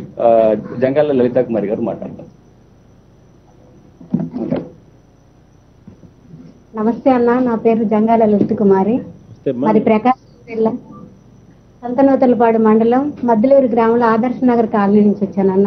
ఆ, జంగాల లలితా కుమారి గారు మాట్లాడతారు నమస్తే అన్న నా పేరు జంగాల లలిత కుమారి మరి ప్రకాశం జిల్లా సంతనూతలపాడు మండలం మద్దులూరు గ్రామంలో ఆదర్శ నగర్ కాలనీ నుంచి వచ్చానన్న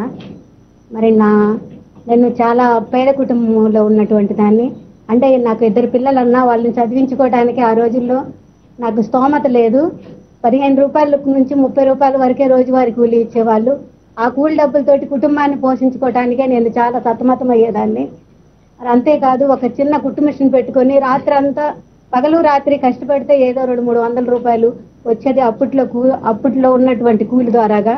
మరి నా నేను చాలా పేద కుటుంబంలో ఉన్నటువంటి దాన్ని అంటే నాకు ఇద్దరు పిల్లలన్నా వాళ్ళని చదివించుకోవడానికి ఆ రోజుల్లో నాకు స్తోమత లేదు పదిహేను రూపాయల నుంచి ముప్పై రూపాయల వరకే రోజువారీ కూలీ ఇచ్చేవాళ్ళు ఆ కూలి డబ్బులతోటి కుటుంబాన్ని పోషించుకోవడానికే నేను చాలా సతమతం అయ్యేదాన్ని మరి అంతేకాదు ఒక చిన్న కుట్టు మిషన్ పెట్టుకొని రాత్రి అంతా పగలు రాత్రి కష్టపడితే ఏదో రెండు మూడు వందల రూపాయలు వచ్చేది అప్పట్లో కూ అప్పట్లో ఉన్నటువంటి కూలి ద్వారాగా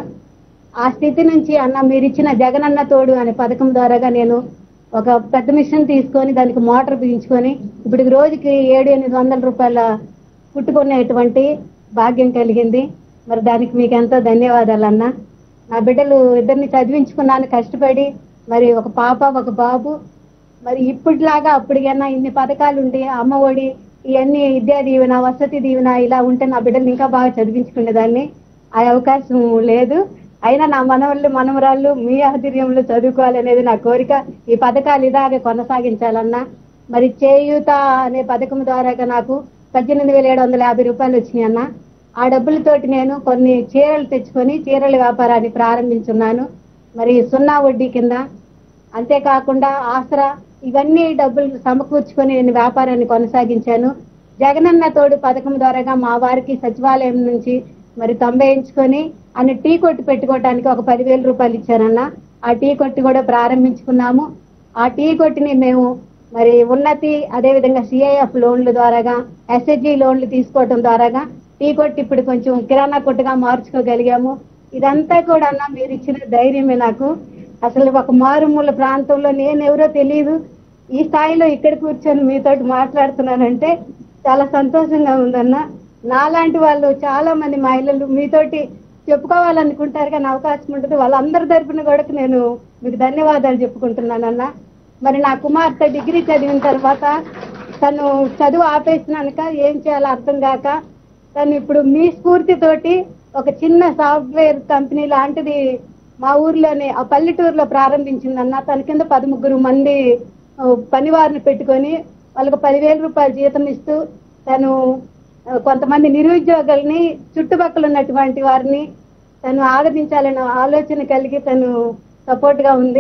ఆ స్థితి నుంచి అన్న మీరు ఇచ్చిన జగనన్న తోడు అనే పథకం ద్వారాగా నేను ఒక పెద్ద మిషన్ తీసుకొని దానికి మోటార్ బిగించుకొని ఇప్పుడు రోజుకి ఏడు ఎనిమిది వందల రూపాయల కుట్టుకునేటువంటి భాగ్యం కలిగింది మరి దానికి మీకు ఎంతో ధన్యవాదాలు అన్న నా బిడ్డలు ఇద్దరిని చదివించుకున్నాను కష్టపడి మరి ఒక పాప ఒక బాబు మరి ఇప్పటిలాగా అప్పటికైనా ఇన్ని పథకాలు ఉండి అమ్మ ఒడి ఇవన్నీ విద్యా దీవెన వసతి దీవెన ఇలా ఉంటే నా బిడ్డలు ఇంకా బాగా చదివించుకునేదాన్ని ఆ అవకాశం లేదు అయినా నా మనవళ్ళు మనవరాళ్ళు మీ ఆధీర్యంలో చదువుకోవాలనేది నా కోరిక ఈ పథకాలు ఇలాగే కొనసాగించాలన్నా మరి చేయూత అనే పథకం ద్వారాగా నాకు పద్దెనిమిది వేల ఏడు వందల యాభై రూపాయలు వచ్చినాయి అన్న ఆ డబ్బులతోటి నేను కొన్ని చీరలు తెచ్చుకొని చీరల వ్యాపారాన్ని ప్రారంభించున్నాను మరి సున్నా వడ్డీ కింద అంతేకాకుండా ఆసరా ఇవన్నీ డబ్బులు సమకూర్చుకొని నేను వ్యాపారాన్ని కొనసాగించాను జగనన్న తోడు పథకం ద్వారాగా మా వారికి సచివాలయం నుంచి మరి తొంభైంచుకొని అని టీ కొట్టు పెట్టుకోవడానికి ఒక పదివేల రూపాయలు ఇచ్చారన్న ఆ టీ కొట్టు కూడా ప్రారంభించుకున్నాము ఆ టీ కొట్టుని మేము మరి ఉన్నతి అదేవిధంగా సిఐఎఫ్ లోన్ల ద్వారాగా ఎస్హెచ్జి లోన్లు తీసుకోవడం ద్వారాగా టీ కొట్టు ఇప్పుడు కొంచెం కిరాణా కొట్టుగా మార్చుకోగలిగాము ఇదంతా కూడా అన్న మీరు ఇచ్చిన ధైర్యమే నాకు అసలు ఒక మారుమూల ప్రాంతంలో నేను ఎవరో తెలియదు ఈ స్థాయిలో ఇక్కడ కూర్చొని మీతోటి మాట్లాడుతున్నానంటే చాలా సంతోషంగా ఉందన్న నాలాంటి వాళ్ళు చాలా మంది మహిళలు మీతోటి చెప్పుకోవాలనుకుంటారు కానీ అవకాశం ఉంటుంది వాళ్ళందరి తరపున కూడా నేను మీకు ధన్యవాదాలు చెప్పుకుంటున్నానన్న మరి నా కుమార్తె డిగ్రీ చదివిన తర్వాత తను చదువు ఆపేసినాక ఏం చేయాలో అర్థం కాక తను ఇప్పుడు మీ స్ఫూర్తితోటి ఒక చిన్న సాఫ్ట్వేర్ కంపెనీ లాంటిది మా ఊర్లోనే ఆ పల్లెటూరులో ప్రారంభించిందన్న తన కింద పదముగ్గురు మంది ఆ, పనివారిని పెట్టుకొని వాళ్ళకి పదివేల రూపాయలు జీతం ఇస్తూ తను ఆ, కొంతమంది నిరుద్యోగుల్ని చుట్టుపక్కల ఉన్నటువంటి వారిని తను ఆదరించాలనే ఆలోచన కలిగి తను సపోర్ట్ గా ఉంది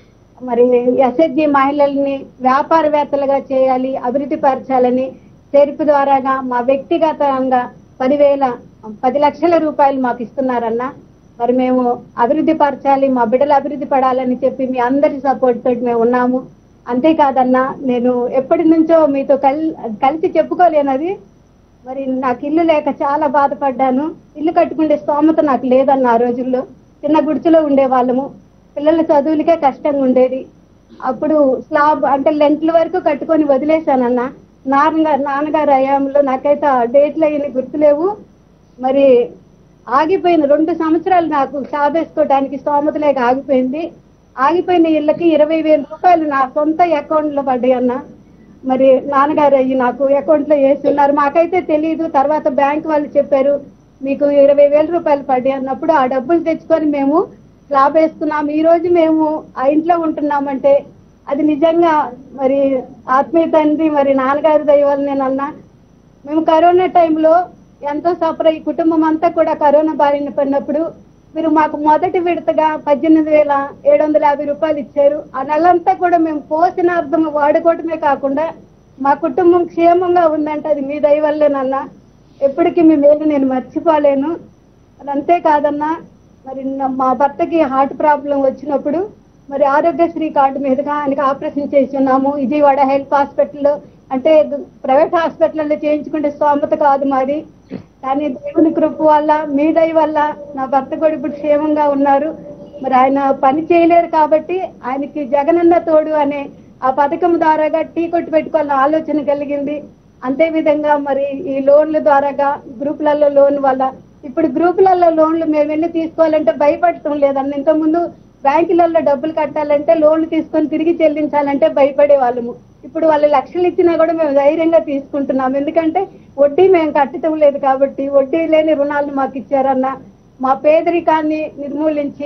మరి ఎస్హెచ్జి మహిళల్ని వ్యాపారవేత్తలుగా చేయాలి అభివృద్ధి పరచాలని చేర్పు ద్వారాగా మా వ్యక్తిగతంగా పదివేల పది లక్షల రూపాయలు మాకు ఇస్తున్నారన్న మరి మేము అభివృద్ధి పరచాలి మా బిడ్డలు అభివృద్ధి పడాలని చెప్పి మీ అందరి సపోర్ట్ తోటి మేము ఉన్నాము అంతేకాదన్నా నేను ఎప్పటి నుంచో మీతో కల్ కలిసి చెప్పుకోలేనది మరి నాకు ఇల్లు లేక చాలా బాధపడ్డాను ఇల్లు కట్టుకునే స్తోమత నాకు లేదన్న ఆ రోజుల్లో చిన్న గుడిసెలో ఉండే వాళ్ళము పిల్లల చదువులకే కష్టంగా ఉండేది అప్పుడు స్లాబ్ అంటే లెంట్ల వరకు కట్టుకొని వదిలేశానన్న నాన్నగారు నాన్నగారు అయాంలో నాకైతే ఆ డేట్లు అయ్యి గుర్తులేవు మరి ఆగిపోయిన రెండు సంవత్సరాలు నాకు సాధేసుకోవడానికి స్తోమత లేక ఆగిపోయింది ఆగిపోయిన ఇళ్ళకి ఇరవై వేల రూపాయలు నా సొంత అకౌంట్ లో పడ్డాయి అన్న మరి నాన్నగారు అయ్యి నాకు అకౌంట్ లో వేసి ఉన్నారు మాకైతే తెలియదు తర్వాత బ్యాంక్ వాళ్ళు చెప్పారు మీకు ఇరవై వేల రూపాయలు పడ్డాయి అన్నప్పుడు ఆ డబ్బులు తెచ్చుకొని మేము స్లాబ్ వేసుకున్నాం ఈ రోజు మేము ఆ ఇంట్లో ఉంటున్నామంటే అది నిజంగా మరి ఆత్మీయ తండ్రి మరి నాన్నగారి దయ వల్ల నేను అన్నా మేము కరోనా టైంలో ఎంతో సఫర్ అయ్యి కుటుంబం అంతా కూడా కరోనా బారిన పడినప్పుడు మీరు మాకు మొదటి విడతగా పద్దెనిమిది వేల ఏడు వందల యాభై రూపాయలు ఇచ్చారు ఆ నెలంతా కూడా మేము పోషణార్థం వాడుకోవటమే కాకుండా మా కుటుంబం క్షేమంగా ఉందంటే అది మీ దయ వల్లేనన్నా ఎప్పటికీ మీ మేలు నేను మర్చిపోలేను అది అంతేకాదన్నా మరి నా- మా భర్తకి హార్ట్ ప్రాబ్లం వచ్చినప్పుడు మరి ఆరోగ్యశ్రీ కార్డు మీదుగా ఆయనకి ఆపరేషన్ చేసి ఉన్నాము విజయవాడ హెల్త్ హాస్పిటల్లో అంటే ప్రైవేట్ హాస్పిటల్లో చేయించుకుంటే స్తోమత కాదు మాది కానీ దేవుని కృప వల్ల మీ దయ వల్ల నా భర్త కూడా ఇప్పుడు క్షేమంగా ఉన్నారు మరి ఆయన పని చేయలేరు కాబట్టి ఆయనకి జగనన్న తోడు అనే ఆ పథకం ద్వారాగా టీ కొట్టు పెట్టుకోవాలన్న ఆలోచన కలిగింది అంతే విధంగా మరి ఈ లోన్ల ద్వారాగా గ్రూపులలో లోన్ వల్ల ఇప్పుడు గ్రూపులలో లోన్లు మేము వెళ్ళి తీసుకోవాలంటే భయపడటం లేదన్న ఇంతకుముందు బ్యాంకులలో డబ్బులు కట్టాలంటే లోన్లు తీసుకొని తిరిగి చెల్లించాలంటే భయపడే వాళ్ళము ఇప్పుడు వాళ్ళు లక్షలు ఇచ్చినా కూడా మేము ధైర్యంగా తీసుకుంటున్నాం ఎందుకంటే వడ్డీ మేము కట్టడం లేదు కాబట్టి వడ్డీ లేని రుణాలు మాకు ఇచ్చారన్న మా పేదరికాన్ని నిర్మూలించి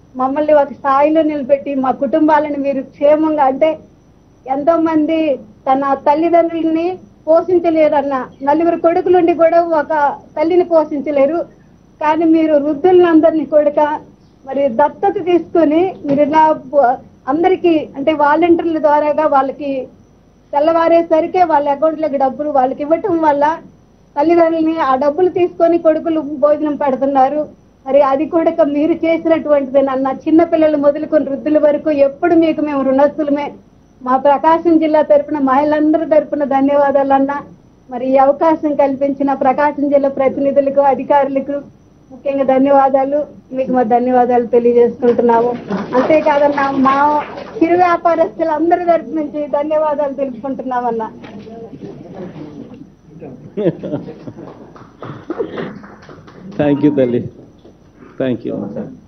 మమ్మల్ని ఒక స్థాయిలో నిలబెట్టి మా కుటుంబాలను మీరు క్షేమంగా అంటే ఎంతో మంది తన తల్లిదండ్రుల్ని పోషించలేరన్న నలుగురు కొడుకులుండి కూడా ఒక తల్లిని పోషించలేరు కానీ మీరు వృద్ధులందరినీ కొడుక మరి దత్తత తీసుకొని మీరు ఇలా పో- అందరికీ అంటే వాలంటీర్ల ద్వారాగా వాళ్ళకి తెల్లవారేసరికే వాళ్ళ అకౌంట్లోకి డబ్బులు వాళ్ళకి ఇవ్వటం వల్ల తల్లిదండ్రులని ఆ డబ్బులు తీసుకొని కొడుకులు భోజనం పెడుతున్నారు మరి అది కూడా మీరు చేసినటువంటిది నన్న చిన్న పిల్లలు మొదలుకొని వృద్ధుల వరకు ఎప్పుడు మీకు మేము రుణస్తులమే మా ప్రకాశం జిల్లా తరపున మహిళలందరి తరపున ధన్యవాదాలు అన్న మరి ఈ అవకాశం కల్పించిన ప్రకాశం జిల్లా ప్రతినిధులకు అధికారులకు ముఖ్యంగా ధన్యవాదాలు మీకు మా ధన్యవాదాలు తెలియజేసుకుంటున్నాము అంతేకాదన్నా మా చిరు వ్యాపారస్తులు అందరి తరపు నుంచి ధన్యవాదాలు తెలుపుకుంటున్నామన్నా థ్యాంక్ యూ తల్లి థ్యాంక్ యూ